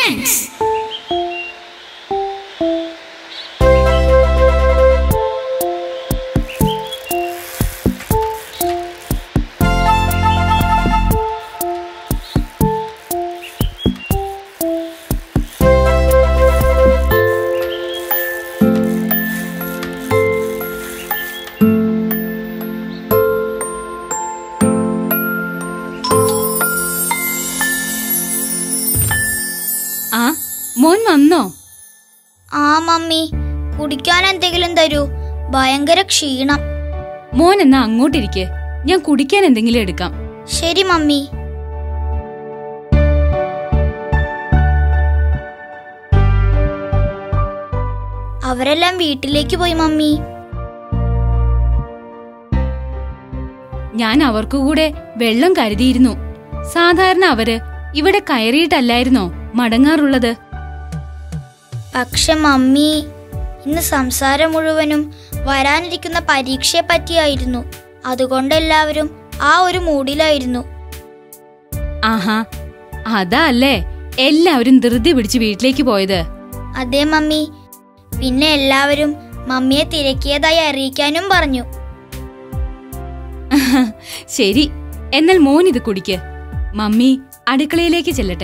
Friends. ആ മോൻ വന്നോ ആ മമ്മി കുടിക്കാൻ എന്തെങ്കിലും തരൂ ഭയങ്കര ക്ഷീണം മോൻ എന്നാ അങ്ങോട്ടിരിക്കെ ഞാൻ കുടിക്കാൻ എന്തെങ്കിലും എടുക്കാം ശരി മമ്മി അവരെല്ലാം വീട്ടിലേക്ക് പോയി മമ്മി ഞാൻ അവർക്കു കൂടെ വെള്ളം കരുതിയിരുന്നു സാധാരണ അവര് ഇവിടെ കയറിയിട്ടല്ലായിരുന്നോ മടങ്ങാറുള്ളത് പക്ഷെ മമ്മി ഇന്ന് സംസാരം മുഴുവനും വരാനിരിക്കുന്ന പരീക്ഷയെ പറ്റിയായിരുന്നു അതുകൊണ്ട് എല്ലാവരും ആ ഒരു മൂഡിലായിരുന്നു ആഹാ അതാ അല്ലേ എല്ലാവരും ധൃതി പിടിച്ച് വീട്ടിലേക്ക് പോയത് അതെ മമ്മി പിന്നെ എല്ലാവരും മമ്മിയെ തിരക്കിയതായി അറിയിക്കാനും പറഞ്ഞു ശരി എന്നാൽ മോൻ ഇത് കുടിക്ക് മമ്മി അടുക്കളയിലേക്ക് ചെല്ലട്ടെ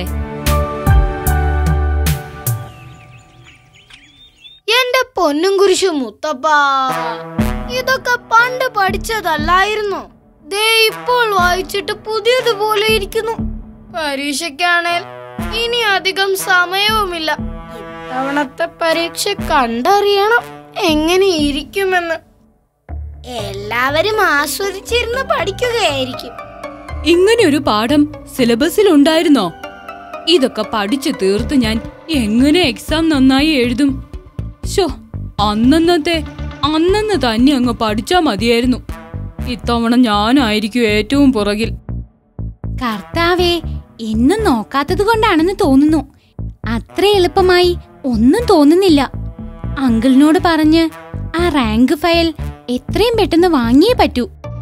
എന്റെ പൊന്നും കുരിശു മുത്തപ്പ ഇതൊക്കെ പണ്ട് പഠിച്ചതല്ലായിരുന്നു ദേ ഇപ്പോൾ വായിച്ചിട്ട് പുതിയതുപോലെ ഇരിക്കുന്നു പരീക്ഷയ്ക്കാണേൽ ഇനി അധികം സമയവുമില്ല ഇത്തവണത്തെ പരീക്ഷ കണ്ടറിയണം എങ്ങനെ ഇരിക്കുമെന്ന് എല്ലാവരും ആസ്വദിച്ചിരുന്ന് പഠിക്കുകയായിരിക്കും ഇങ്ങനെ ഒരു പാഠം സിലബസിൽ ഉണ്ടായിരുന്നോ ഇതൊക്കെ പഠിച്ചു തീർത്ത് ഞാൻ എങ്ങനെ എക്സാം നന്നായി എഴുതും ഷോ അന്നന്നത്തെ അന്നന്ന് തന്നെ അങ്ങ് പഠിച്ചാ മതിയായിരുന്നു ഇത്തവണ ഞാനായിരിക്കും ഏറ്റവും പുറകിൽ കർത്താവേ എന്നും നോക്കാത്തത് കൊണ്ടാണെന്ന് തോന്നുന്നു അത്ര എളുപ്പമായി ഒന്നും തോന്നുന്നില്ല അങ്കിളിനോട് പറഞ്ഞ് ആ റാങ്ക് ഫയൽ എത്രയും പെട്ടെന്ന് വാങ്ങിയേ പറ്റൂ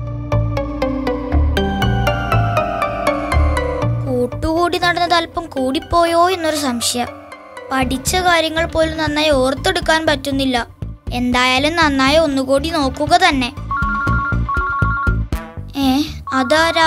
കൂട്ടുകൂടി നടന്നത് അല്പം കൂടിപ്പോയോ എന്നൊരു സംശയം പഠിച്ച കാര്യങ്ങൾ പോലും നന്നായി ഓർത്തെടുക്കാൻ പറ്റുന്നില്ല എന്തായാലും നന്നായി ഒന്നുകൂടി നോക്കുക തന്നെ ഏ അതാരാ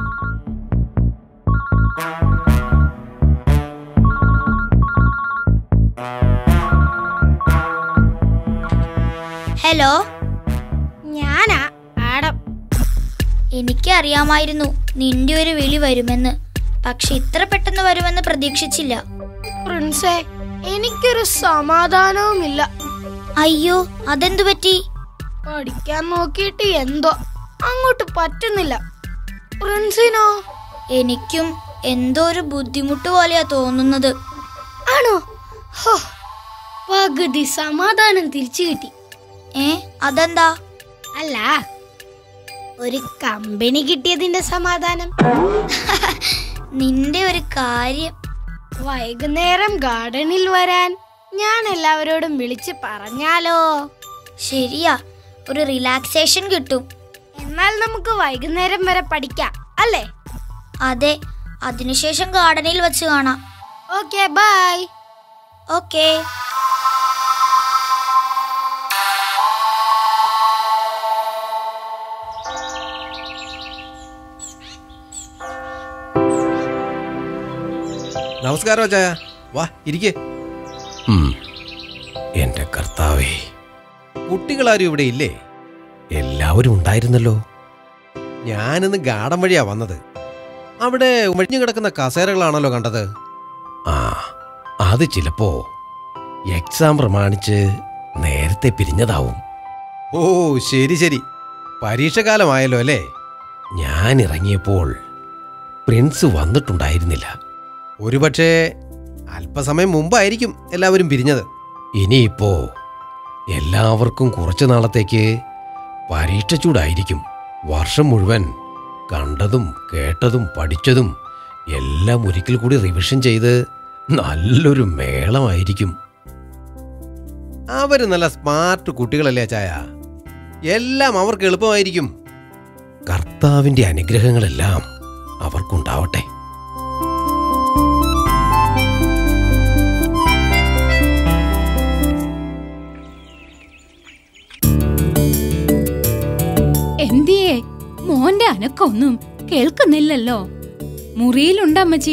ഹലോ ഞാനാ ആടം എനിക്കറിയാമായിരുന്നു നിന്റെ ഒരു വിളി വരുമെന്ന് പക്ഷെ ഇത്ര പെട്ടെന്ന് വരുമെന്ന് പ്രതീക്ഷിച്ചില്ല പ്രിൻസേ എനിക്കൊരു സമാധാനവുമില്ല അയ്യോ അതെന്തു പറ്റി പഠിക്കാൻ നോക്കിയിട്ട് എന്തോ അങ്ങോട്ട് പറ്റുന്നില്ല പ്രിൻസിനോ എനിക്കും എന്തോ ഒരു ബുദ്ധിമുട്ട് പോലെയാ തോന്നുന്നത് ആണോ ഹോ പകുതി സമാധാനം തിരിച്ചു കിട്ടി ഏ അതെന്താ അല്ല ഒരു കമ്പനി കിട്ടിയതിന്റെ സമാധാനം നിന്റെ ഒരു കാര്യം വൈകുന്നേരം ഗാർഡനിൽ വരാൻ ഞാൻ എല്ലാവരോടും വിളിച്ച് പറഞ്ഞാലോ ശരിയാ ഒരു റിലാക്സേഷൻ കിട്ടും എന്നാൽ നമുക്ക് വൈകുന്നേരം വരെ പഠിക്കാം അല്ലേ അതെ അതിനുശേഷം ഗാർഡനിൽ വെച്ച് കാണാം ഓക്കെ ബൈ ഓക്കേ നമസ്കാരം അച്ചായ വാ ഇരിക്കേ എന്റെ കർത്താവേ കുട്ടികളാരും ഇവിടെ ഇല്ലേ എല്ലാവരും ഉണ്ടായിരുന്നല്ലോ ഞാനിന്ന് ഗാർഡൻ വഴിയാ വന്നത് അവിടെ ഉമഴിഞ്ഞു കിടക്കുന്ന കസേരകളാണല്ലോ കണ്ടത് ആ അത് ചിലപ്പോ എക്സാം പ്രമാണിച്ച് നേരത്തെ പിരിഞ്ഞതാവും ഓ ശരി ശരി പരീക്ഷകാലമായല്ലോ അല്ലേ ഞാൻ ഇറങ്ങിയപ്പോൾ പ്രിൻസ് വന്നിട്ടുണ്ടായിരുന്നില്ല ഒരുപക്ഷെ അല്പസമയം മുമ്പായിരിക്കും എല്ലാവരും പിരിഞ്ഞത് ഇനിയിപ്പോ എല്ലാവർക്കും കുറച്ചു നാളത്തേക്ക് പരീക്ഷ ചൂടായിരിക്കും വർഷം മുഴുവൻ കണ്ടതും കേട്ടതും പഠിച്ചതും എല്ലാം ഒരിക്കൽ കൂടി റിവിഷൻ ചെയ്ത് നല്ലൊരു മേളമായിരിക്കും അവര് നല്ല സ്മാർട്ട് കുട്ടികളല്ലേ ചായ എല്ലാം അവർക്ക് എളുപ്പമായിരിക്കും കർത്താവിന്റെ അനുഗ്രഹങ്ങളെല്ലാം അവർക്കുണ്ടാവട്ടെ അനക്കൊന്നും കേൾക്കുന്നില്ലല്ലോ മുറിയിലുണ്ടമ്മച്ചി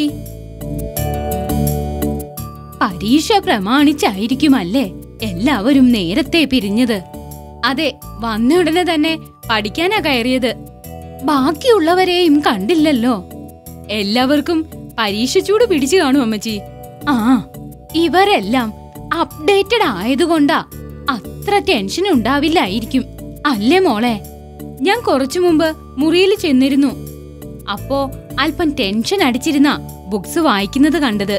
പരീക്ഷ പ്രമാണിച്ചായിരിക്കുമല്ലേ എല്ലാവരും നേരത്തെ പിരിഞ്ഞത് അതെ വന്ന ഉടനെ തന്നെ പഠിക്കാനാ കയറിയത് ബാക്കിയുള്ളവരെയും കണ്ടില്ലല്ലോ എല്ലാവർക്കും പരീക്ഷ ചൂട് പിടിച്ചു കാണും അമ്മച്ചി ആ ഇവരെല്ലാം അപ്ഡേറ്റഡ് ആയതുകൊണ്ടാ അത്ര ടെൻഷൻ ഉണ്ടാവില്ലായിരിക്കും അല്ലേ മോളെ ഞാൻ കുറച്ചു മുമ്പ് മുറിയിൽ ചെന്നിരുന്നു അപ്പോ അല്പം ടെൻഷൻ അടിച്ചിരുന്ന ബുക്സ് വായിക്കുന്നത് കണ്ടത്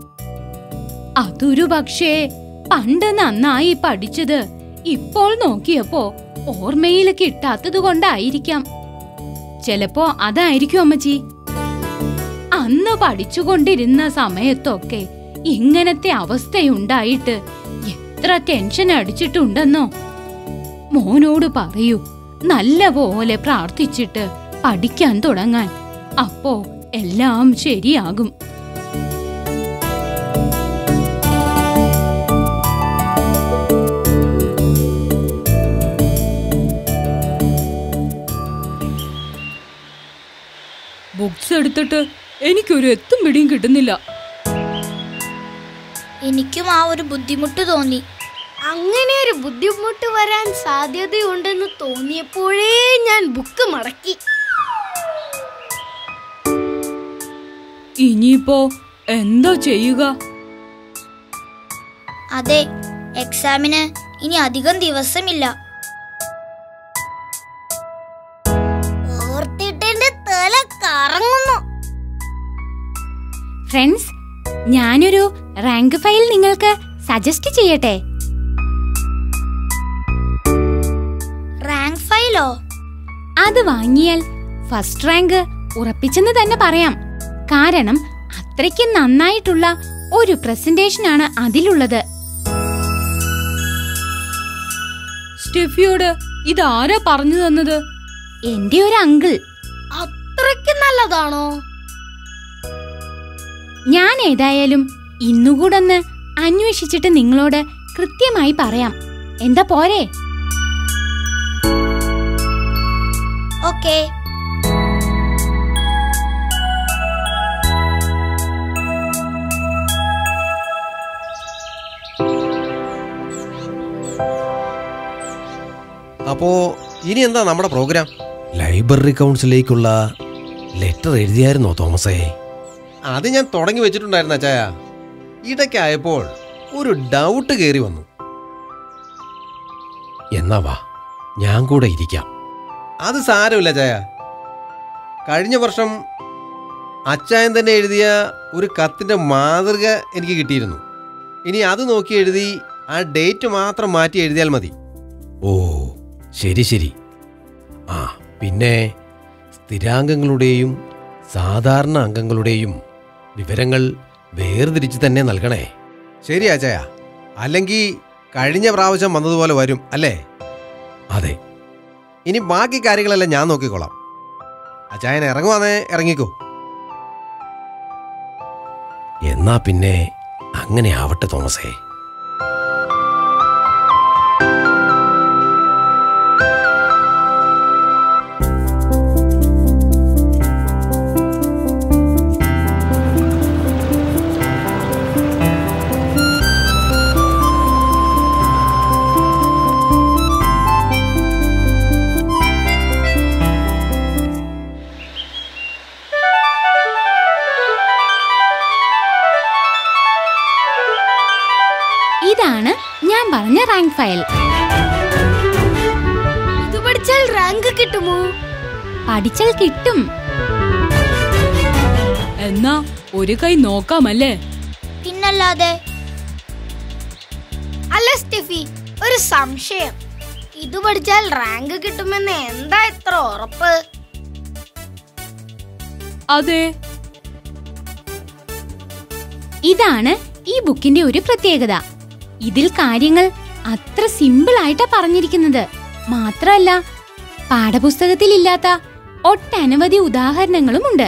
അതൊരു പക്ഷേ പണ്ട് നന്നായി പഠിച്ചത് ഇപ്പോൾ നോക്കിയപ്പോ ഓർമ്മയിൽ കിട്ടാത്തത് കൊണ്ടായിരിക്കാം ചിലപ്പോ അതായിരിക്കും അമ്മച്ചി അന്ന് പഠിച്ചുകൊണ്ടിരുന്ന സമയത്തൊക്കെ ഇങ്ങനത്തെ അവസ്ഥയുണ്ടായിട്ട് എത്ര ടെൻഷൻ അടിച്ചിട്ടുണ്ടെന്നോ മോനോട് പറയൂ നല്ല പോലെ പ്രാർത്ഥിച്ചിട്ട് പഠിക്കാൻ തുടങ്ങാൻ അപ്പോ എല്ലാം ശരിയാകും ബുക്സ് എടുത്തിട്ട് എനിക്കൊരു എത്തും പിടിയും കിട്ടുന്നില്ല എനിക്കും ആ ഒരു ബുദ്ധിമുട്ട് തോന്നി അങ്ങനെ ഒരു ബുദ്ധിമുട്ട് വരാൻ സാധ്യതയുണ്ടെന്ന് തോന്നിയപ്പോഴേ ഞാൻ ബുക്ക് മടക്കി ഇനിയിപ്പോ എന്താ ചെയ്യുക അതെ എക്സാമിന് ഇനി അധികം ദിവസമില്ല ഓർത്തിട്ടെന്റെ തല കറങ്ങുന്നു ഫ്രണ്ട്സ് ഞാനൊരു റാങ്ക് ഫയൽ നിങ്ങൾക്ക് സജസ്റ്റ് ചെയ്യട്ടെ റാങ്ക് ഫയലോ അത് വാങ്ങിയാൽ ഫസ്റ്റ് റാങ്ക് ഉറപ്പിച്ചെന്ന് തന്നെ പറയാം കാരണം അത്രയ്ക്ക് നന്നായിട്ടുള്ള ഒരു പ്രസന്റേഷൻ ആണ് അതിലുള്ളത് സ്റ്റെഫിയോട് ഇതാരാ പറഞ്ഞു തന്നത് എന്റെ ഒരു അങ്കിൾ അത്രയ്ക്ക് നല്ലതാണോ ഞാൻ ഏതായാലും ഇന്നുകൂടൊന്ന് അന്വേഷിച്ചിട്ട് നിങ്ങളോട് കൃത്യമായി പറയാം എന്താ പോരെ ഓക്കേ അപ്പോ ഇനി എന്താ നമ്മുടെ പ്രോഗ്രാം ലൈബ്രറി കൗൺസിലേക്കുള്ള ലെറ്റർ എഴുതിയായിരുന്നോ തോമസേ അത് ഞാൻ തുടങ്ങി വെച്ചിട്ടുണ്ടായിരുന്ന അച്ചായ ഇടയ്ക്കായപ്പോൾ ഒരു ഡൗട്ട് കയറി വന്നു എന്നാ വാ ഞാൻ കൂടെ ഇരിക്കാം അത് സാരമില്ല ചായ കഴിഞ്ഞ വർഷം അച്ചായൻ തന്നെ എഴുതിയ ഒരു കത്തിൻ്റെ മാതൃക എനിക്ക് കിട്ടിയിരുന്നു ഇനി അത് നോക്കി എഴുതി ആ ഡേറ്റ് മാത്രം മാറ്റി എഴുതിയാൽ മതി ഓ ശരി ശരി ആ പിന്നെ സ്ഥിരാംഗങ്ങളുടെയും സാധാരണ അംഗങ്ങളുടെയും വിവരങ്ങൾ വേർതിരിച്ച് തന്നെ നൽകണേ ശരി അജയ അല്ലെങ്കിൽ കഴിഞ്ഞ പ്രാവശ്യം വന്നതുപോലെ വരും അല്ലേ അതെ ഇനി ബാക്കി കാര്യങ്ങളെല്ലാം ഞാൻ നോക്കിക്കോളാം അച്ചായൻ ഇറങ്ങുവാന്നേ ഇറങ്ങിക്കോ എന്നാ പിന്നെ അങ്ങനെ ആവട്ടെ തോമസേ ഇതാണ് ഞാൻ പറഞ്ഞ റാങ്ക് ഫയൽ ഇത് പഠിച്ചാൽ റാങ്ക് കിട്ടുമോ പഠിച്ചാൽ കിട്ടും എന്നാ ഒരു കൈ നോക്കാമല്ലേ പിന്നല്ലാതെ അല്ല സ്റ്റെഫി ഒരു സംശയം ഇത് പഠിച്ചാൽ റാങ്ക് കിട്ടുമെന്ന് എന്താ ഇത്ര ഉറപ്പ് അതെ ഇതാണ് ഈ ബുക്കിന്റെ ഒരു പ്രത്യേകത ഇതിൽ കാര്യങ്ങൾ അത്ര സിമ്പിൾ ആയിട്ടാ പറഞ്ഞിരിക്കുന്നത് മാത്രല്ല പാഠപുസ്തകത്തിൽ ഇല്ലാത്ത ഒട്ടനവധി ഉദാഹരണങ്ങളുമുണ്ട്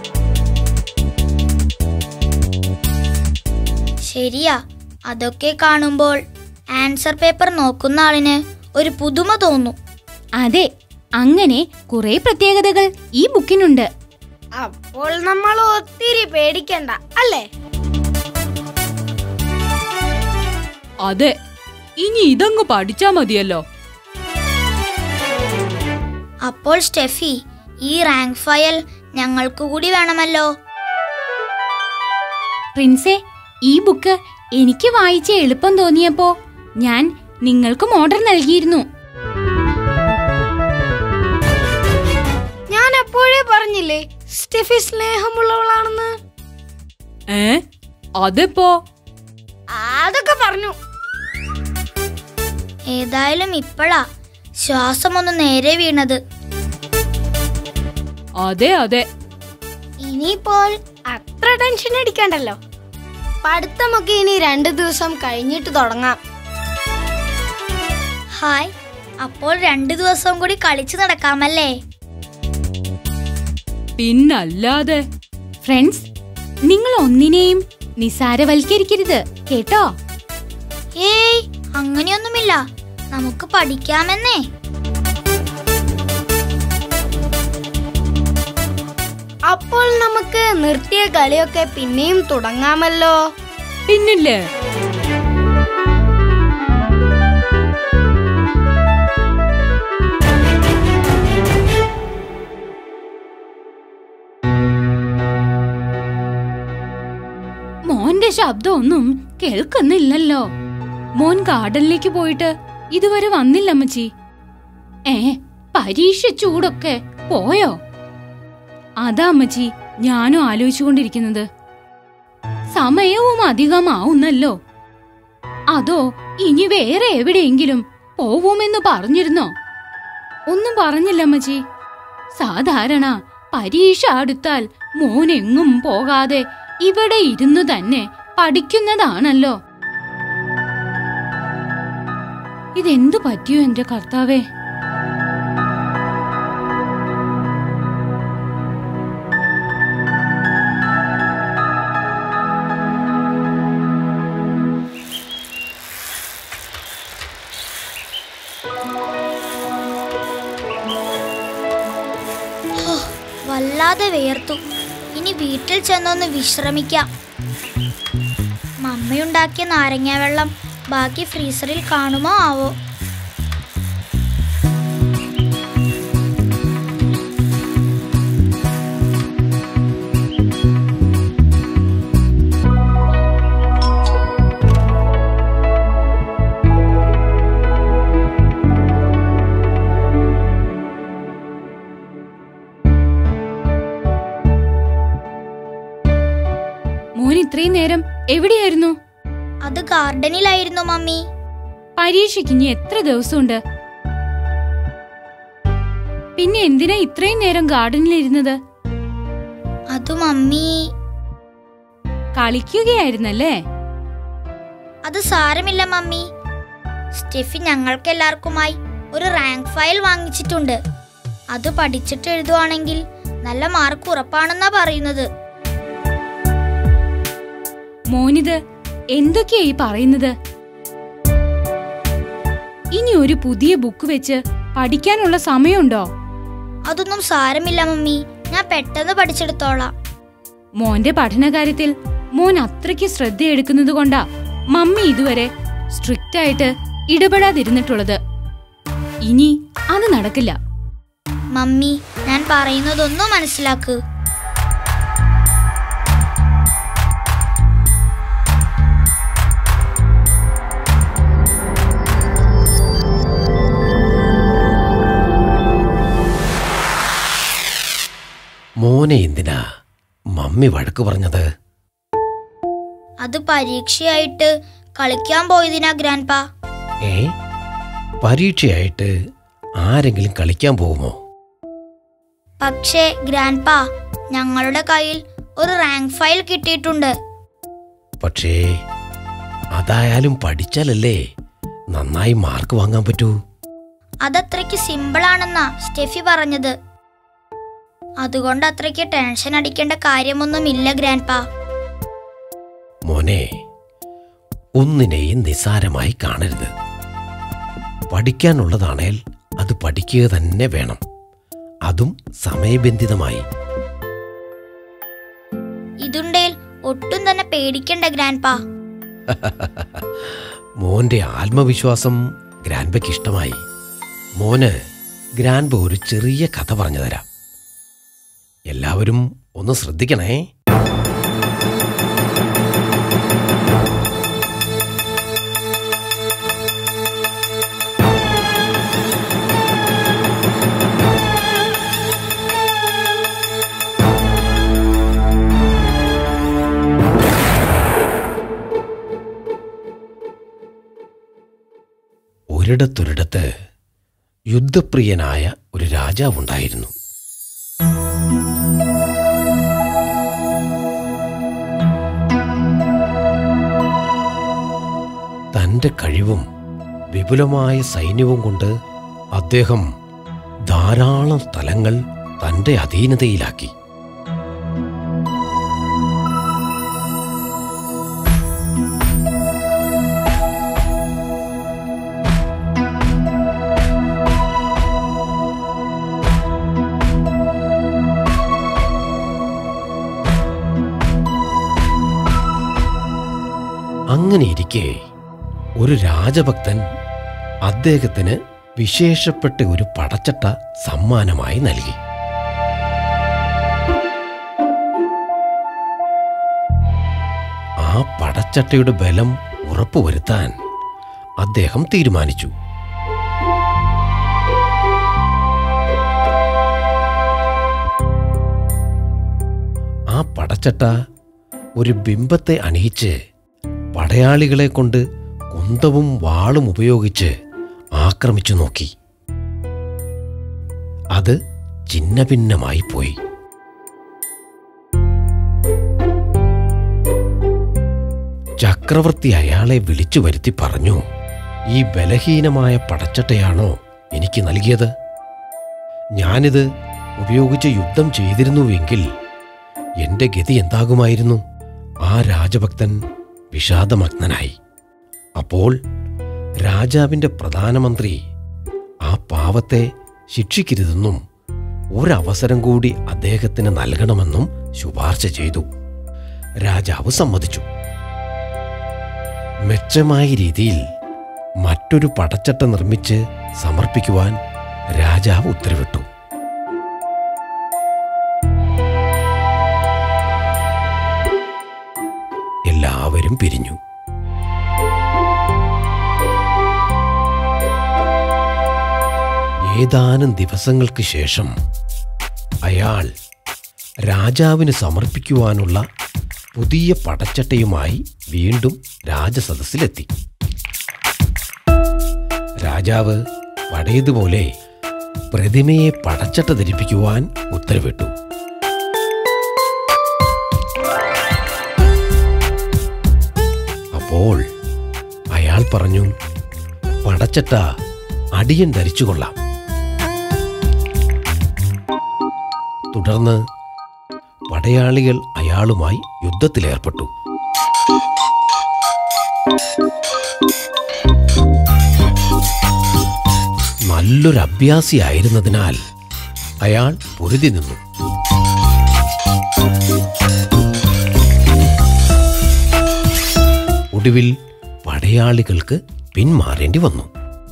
ശരിയാ അതൊക്കെ കാണുമ്പോൾ ആൻസർ പേപ്പർ നോക്കുന്ന ആളിന് ഒരു പുതുമ തോന്നും അതെ അങ്ങനെ കുറെ പ്രത്യേകതകൾ ഈ ബുക്കിനുണ്ട് അപ്പോൾ നമ്മൾ ഒത്തിരി പേടിക്കണ്ട അല്ലേ അതെ ഇനി ഇതങ്ങ് പഠിച്ചാ മതിയല്ലോ അപ്പോൾ സ്റ്റെഫി ഈ റാങ്ക് ഫയൽ ഞങ്ങൾക്ക് കൂടി വേണമല്ലോ പ്രിൻസെ ഈ ബുക്ക് എനിക്ക് വായിച്ച് എളുപ്പം തോന്നിയപ്പോ ഞാൻ നിങ്ങൾക്കും ഓർഡർ നൽകിയിരുന്നു ഞാൻ എപ്പോഴേ പറഞ്ഞില്ലേ സ്റ്റെഫി സ്നേഹമുള്ളവളാണെന്ന് ഏ അതെപ്പോ അതൊക്കെ പറഞ്ഞു ഏതായാലും ഇപ്പോഴാ ശ്വാസമൊന്ന് നേരെ വീണത് അതെ അതെ ഇനിയിപ്പോൾ അത്ര ടെൻഷൻ അടിക്കണ്ടല്ലോ പഠിത്തമൊക്കെ ഇനി രണ്ടു ദിവസം കഴിഞ്ഞിട്ട് തുടങ്ങാം ഹായ് അപ്പോൾ രണ്ടു ദിവസം കൂടി കളിച്ചു നടക്കാമല്ലേ പിന്നല്ലാതെ ഫ്രണ്ട്സ് നിങ്ങൾ ഒന്നിനെയും നിസാരവൽക്കരിക്കരുത് കേട്ടോ ഏയ് അങ്ങനെയൊന്നുമില്ല നമുക്ക് പഠിക്കാമെന്നേ അപ്പോൾ നമുക്ക് നിർത്തിയ കളിയൊക്കെ പിന്നെയും തുടങ്ങാമല്ലോ പിന്നില്ലേ മോന്റെ ശബ്ദമൊന്നും കേൾക്കുന്നില്ലല്ലോ മോൻ ഗാർഡനിലേക്ക് പോയിട്ട് ഇതുവരെ വന്നില്ല അമ്മച്ചി ഏ പരീക്ഷ ചൂടൊക്കെ പോയോ അതാ അമ്മച്ചി ഞാനും ആലോചിച്ചുകൊണ്ടിരിക്കുന്നത് സമയവും അധികമാവുന്നല്ലോ അതോ ഇനി വേറെ എവിടെയെങ്കിലും പോവുമെന്ന് പറഞ്ഞിരുന്നോ ഒന്നും പറഞ്ഞില്ല അമ്മച്ചി സാധാരണ പരീക്ഷ അടുത്താൽ മോനെങ്ങും പോകാതെ ഇവിടെ ഇരുന്നു തന്നെ പഠിക്കുന്നതാണല്ലോ ഇതെന്തു പറ്റിയോ എന്റെ കർത്താവേ വല്ലാതെ വേർത്തു ഇനി വീട്ടിൽ ചെന്നൊന്ന് വിശ്രമിക്കാം മമ്മയുണ്ടാക്കിയ നാരങ്ങ വെള്ളം ബാക്കി ഫ്രീസറിൽ കാണുമോ ആവോ മോൻ ഇത്രയും നേരം എവിടെയായിരുന്നു അത് ഗാർഡനിലായിരുന്നു മമ്മി പരീക്ഷയ്ക്ക് ഇനി എത്ര ദിവസമുണ്ട് പിന്നെ എന്തിനാ ഇത്രയും നേരം ഗാർഡനിലിരുന്നത് അത് മമ്മി കളിക്കുകയായിരുന്നല്ലേ അത് സാരമില്ല മമ്മി സ്റ്റെഫി ഞങ്ങൾക്കെല്ലാവർക്കുമായി ഒരു റാങ്ക് ഫയൽ വാങ്ങിച്ചിട്ടുണ്ട് അത് പഠിച്ചിട്ട് എഴുതുവാണെങ്കിൽ നല്ല മാർക്ക് ഉറപ്പാണെന്നാ പറയുന്നത് മോനിത് എന്തൊക്കെയാ ഈ പറയുന്നത് ഇനി ഒരു പുതിയ ബുക്ക് വെച്ച് പഠിക്കാനുള്ള സമയമുണ്ടോ അതൊന്നും സാരമില്ല മമ്മി ഞാൻ പെട്ടെന്ന് പഠിച്ചെടുത്തോളാം മോന്റെ പഠനകാര്യത്തിൽ മോൻ അത്രയ്ക്ക് ശ്രദ്ധയെടുക്കുന്നത് കൊണ്ടാ മമ്മി ഇതുവരെ സ്ട്രിക്റ്റ് ആയിട്ട് ഇടപെടാതിരുന്നിട്ടുള്ളത് ഇനി അത് നടക്കില്ല മമ്മി ഞാൻ പറയുന്നതൊന്നും മനസ്സിലാക്ക് മോനെ എന്തിനാ മമ്മി വഴക്ക് പറഞ്ഞത് അത് പരീക്ഷയായിട്ട് കളിക്കാൻ പോയതിനാ ഗ്രാൻഡ് പാ ഏ പരീക്ഷയായിട്ട് ആരെങ്കിലും കളിക്കാൻ പോകുമോ പക്ഷേ ഗ്രാൻഡ് പാ ഞങ്ങളുടെ കയ്യിൽ ഒരു റാങ്ക് ഫയൽ കിട്ടിയിട്ടുണ്ട് പക്ഷേ അതായാലും പഠിച്ചാലല്ലേ നന്നായി മാർക്ക് വാങ്ങാൻ പറ്റൂ അതത്രയ്ക്ക് സിമ്പിളാണെന്നാ സ്റ്റെഫി പറഞ്ഞത് അതുകൊണ്ട് അത്രയ്ക്ക് ടെൻഷൻ അടിക്കേണ്ട കാര്യമൊന്നുമില്ല ഗ്രാൻഡ് പാ മോനെ ഒന്നിനെയും നിസാരമായി കാണരുത് പഠിക്കാനുള്ളതാണേൽ അത് പഠിക്കുക തന്നെ വേണം അതും സമയബന്ധിതമായി ഇതുണ്ടേൽ ഒട്ടും തന്നെ പേടിക്കണ്ട ഗ്രാൻഡ് പാ മോന്റെ ആത്മവിശ്വാസം ഗ്രാൻഡ്ബയ്ക്ക് ഇഷ്ടമായി മോന് ഗ്രാൻഡ്ബ ഒരു ചെറിയ കഥ പറഞ്ഞു തരാം എല്ലാവരും ഒന്ന് ശ്രദ്ധിക്കണേ ഒരിടത്തൊരിടത്ത് യുദ്ധപ്രിയനായ ഒരു രാജാവുണ്ടായിരുന്നു തന്റെ കഴിവും വിപുലമായ സൈന്യവും കൊണ്ട് അദ്ദേഹം ധാരാളം സ്ഥലങ്ങൾ തന്റെ അധീനതയിലാക്കി അങ്ങനെയിരിക്കെ ഒരു രാജഭക്തൻ അദ്ദേഹത്തിന് വിശേഷപ്പെട്ട ഒരു പടച്ചട്ട സമ്മാനമായി നൽകി ആ പടച്ചട്ടയുടെ ബലം ഉറപ്പുവരുത്താൻ അദ്ദേഹം തീരുമാനിച്ചു ആ പടച്ചട്ട ഒരു ബിംബത്തെ അണിയിച്ച് പടയാളികളെ കൊണ്ട് കുന്തവും വാളും ഉപയോഗിച്ച് ആക്രമിച്ചു നോക്കി അത് ഛിന്നഭിന്നമായി പോയി ചക്രവർത്തി അയാളെ വിളിച്ചു വരുത്തി പറഞ്ഞു ഈ ബലഹീനമായ പടച്ചട്ടയാണോ എനിക്ക് നൽകിയത് ഞാനിത് ഉപയോഗിച്ച് യുദ്ധം ചെയ്തിരുന്നുവെങ്കിൽ എന്റെ ഗതി എന്താകുമായിരുന്നു ആ രാജഭക്തൻ വിഷാദമഗ്നനായി അപ്പോൾ രാജാവിന്റെ പ്രധാനമന്ത്രി ആ പാവത്തെ ശിക്ഷിക്കരുതെന്നും ഒരവസരം കൂടി അദ്ദേഹത്തിന് നൽകണമെന്നും ശുപാർശ ചെയ്തു രാജാവ് സമ്മതിച്ചു മെച്ചമായ രീതിയിൽ മറ്റൊരു പടച്ചട്ട നിർമ്മിച്ച് സമർപ്പിക്കുവാൻ രാജാവ് ഉത്തരവിട്ടു എല്ലാവരും പിരിഞ്ഞു ഏതാനും ദിവസങ്ങൾക്ക് ശേഷം അയാൾ രാജാവിന് സമർപ്പിക്കുവാനുള്ള പുതിയ പടച്ചട്ടയുമായി വീണ്ടും രാജസദസ്സിലെത്തി രാജാവ് പഴയതുപോലെ പ്രതിമയെ പടച്ചട്ട ധരിപ്പിക്കുവാൻ ഉത്തരവിട്ടു അപ്പോൾ അയാൾ പറഞ്ഞു പടച്ചട്ട അടിയൻ ധരിച്ചുകൊള്ളാം തുടർന്ന് പടയാളികൾ അയാളുമായി യുദ്ധത്തിലേർപ്പെട്ടു നല്ലൊരു അഭ്യാസിയായിരുന്നതിനാൽ അയാൾ പൊരുതി നിന്നു ഒടുവിൽ പടയാളികൾക്ക് പിന്മാറേണ്ടി വന്നു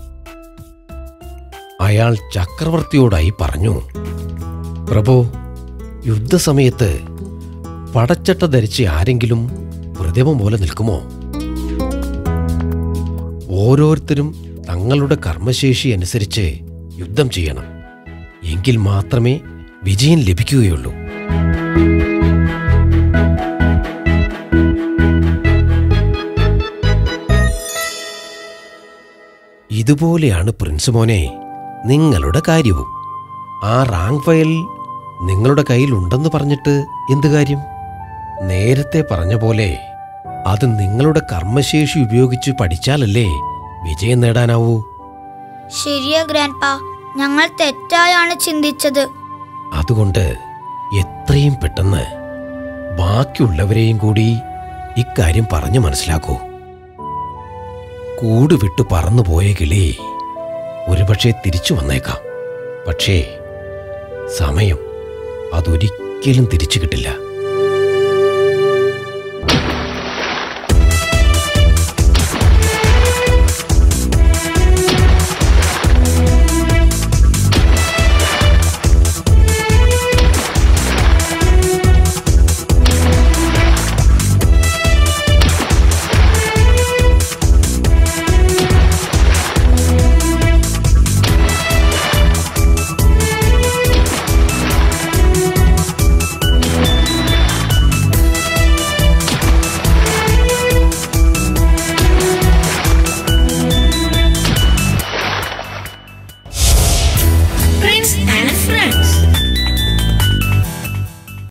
അയാൾ ചക്രവർത്തിയോടായി പറഞ്ഞു പ്രഭു യുദ്ധസമയത്ത് പടച്ചട്ട ധരിച്ച് ആരെങ്കിലും പ്രതിമ പോലെ നിൽക്കുമോ ഓരോരുത്തരും തങ്ങളുടെ കർമ്മശേഷി അനുസരിച്ച് യുദ്ധം ചെയ്യണം എങ്കിൽ മാത്രമേ വിജയം ലഭിക്കുകയുള്ളൂ ഇതുപോലെയാണ് പ്രിൻസ് മോനെ നിങ്ങളുടെ കാര്യവും ആ റാങ്ക് ഫയൽ നിങ്ങളുടെ കയ്യിൽ ഉണ്ടെന്ന് പറഞ്ഞിട്ട് എന്ത് കാര്യം നേരത്തെ പറഞ്ഞ പോലെ അത് നിങ്ങളുടെ കർമ്മശേഷി ഉപയോഗിച്ച് പഠിച്ചാലല്ലേ വിജയം നേടാനാവൂ ശരിയാ ഗ്രാൻഡ് പാ ഞങ്ങൾ തെറ്റായാണ് ചിന്തിച്ചത് അതുകൊണ്ട് എത്രയും പെട്ടെന്ന് ബാക്കിയുള്ളവരെയും കൂടി ഇക്കാര്യം പറഞ്ഞു മനസ്സിലാക്കൂ കൂട് വിട്ടു പറന്നുപോയ കിളി ഒരുപക്ഷെ തിരിച്ചു വന്നേക്കാം പക്ഷേ സമയം അതൊരിക്കലും തിരിച്ചു കിട്ടില്ല